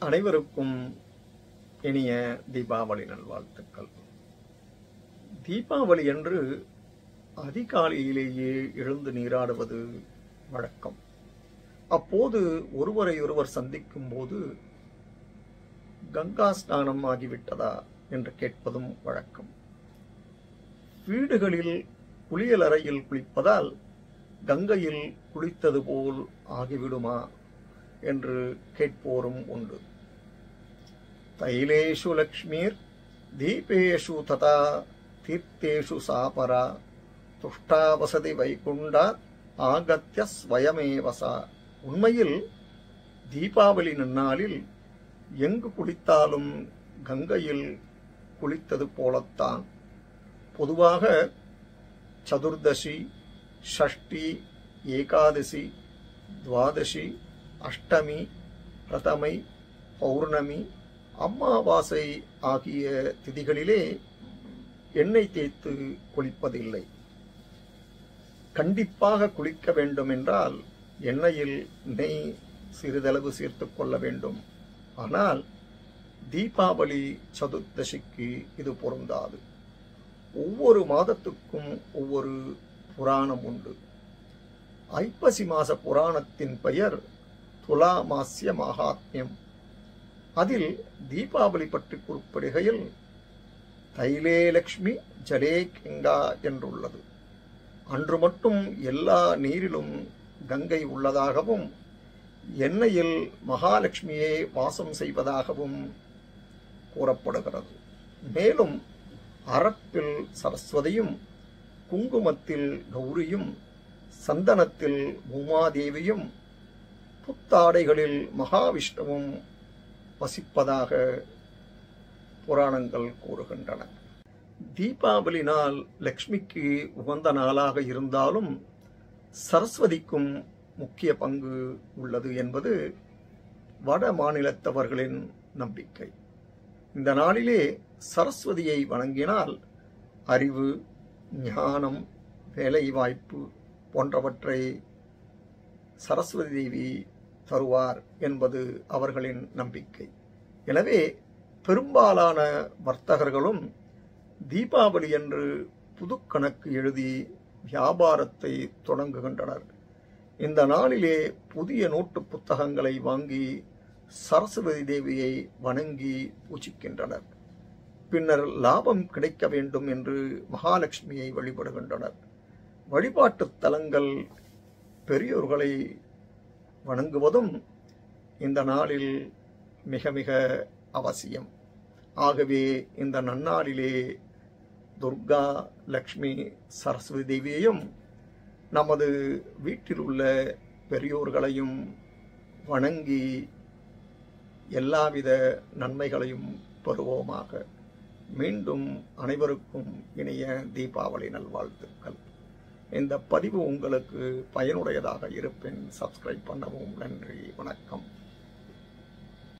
அனைவருக்கும் இனிய தீபாவளி நல்வாழ்த்துக்கள் தீபாவளி அன்று அதிகாலையிலேயே எழுந்து நீராடுவது வழக்கம் அப்போது ஒருவரை ஒருவர் சந்திக்கும் போது கங்கா ஸ்நானம் ஆகிவிட்டதா என்று கேட்பதும் வழக்கம் வீடுகளில் குளியலறையில் குளிப்பதால் கங்கையில் குளித்தது போல் ஆகிவிடுமா என்று கேட்போரும் உண்டு தைலேஷு லக்ஷ்மீர் தீபேஷு ததா தீர்த்தேஷு சாபரா துஷ்டாவசதி வைகுண்டா ஆகத்திய ஸ்வயமேவசா உண்மையில் தீபாவளி நன்னாளில் எங்கு குளித்தாலும் கங்கையில் குளித்தது போலத்தான் பொதுவாக சதுர்தசி ஷஷ்டி ஏகாதசி துவாதசி அஷ்டமி பிரதமை பௌர்ணமி அமாவாசை ஆகிய திதிகளிலே எண்ணெய் தேய்த்து குளிப்பதில்லை கண்டிப்பாக குளிக்க வேண்டும் என்றால் எண்ணெயில் நெய் சிறிதளவு சேர்த்துக் கொள்ள வேண்டும் ஆனால் தீபாவளி சதுர்தசிக்கு இது பொருந்தாது ஒவ்வொரு மாதத்துக்கும் ஒவ்வொரு புராணம் உண்டு ஐப்பசி மாச புராணத்தின் பெயர் துலாமாசிய மகாத்மியம் அதில் தீபாவளி பற்றி குறிப்பிடுகையில் தைலே லக்ஷ்மி ஜலே கங்கா என்றுள்ளது அன்று மட்டும் எல்லா நீரிலும் கங்கை உள்ளதாகவும் எண்ணெயில் மகாலட்சுமியே வாசம் செய்வதாகவும் கூறப்படுகிறது மேலும் அரப்பில் சரஸ்வதியும் குங்குமத்தில் கௌரியும் சந்தனத்தில் பூமாதேவியும் புத்தாடைகளில் மகாவிஷ்ணுவும் வசிப்பதாக புராணங்கள் கூறுகின்றன தீபாவளி நாள் லக்ஷ்மிக்கு உகந்த நாளாக இருந்தாலும் சரஸ்வதிக்கும் முக்கிய பங்கு உள்ளது என்பது வட மாநிலத்தவர்களின் நம்பிக்கை இந்த நாளிலே சரஸ்வதியை வணங்கினால் அறிவு ஞானம் வேலைவாய்ப்பு போன்றவற்றை சரஸ்வதி தேவி தருவார் என்பது அவர்களின் நம்பிக்கை எனவே பெரும்பாலான வர்த்தகர்களும் தீபாவளி என்று புது கணக்கு எழுதி வியாபாரத்தை தொடங்குகின்றனர் இந்த நாளிலே புதிய நோட்டு புத்தகங்களை வாங்கி சரஸ்வதி தேவியை வணங்கி பூஜிக்கின்றனர் பின்னர் லாபம் கிடைக்க வேண்டும் என்று மகாலட்சுமியை வழிபடுகின்றனர் வழிபாட்டு தலங்கள் பெரியோர்களை வணங்குவதும் இந்த நாளில் மிக மிக அவசியம் ஆகவே இந்த நன்னாளிலே துர்கா லக்ஷ்மி சரஸ்வதி தேவியையும் நமது வீட்டில் உள்ள பெரியோர்களையும் வணங்கி எல்லாவித நன்மைகளையும் பெறுவோமாக மீண்டும் அனைவருக்கும் இனிய தீபாவளி நல்வாழ்த்துக்கள் இந்த பதிவு உங்களுக்கு பயனுடையதாக இருப்பின் சப்ஸ்கிரைப் பண்ணவும் நன்றி வணக்கம்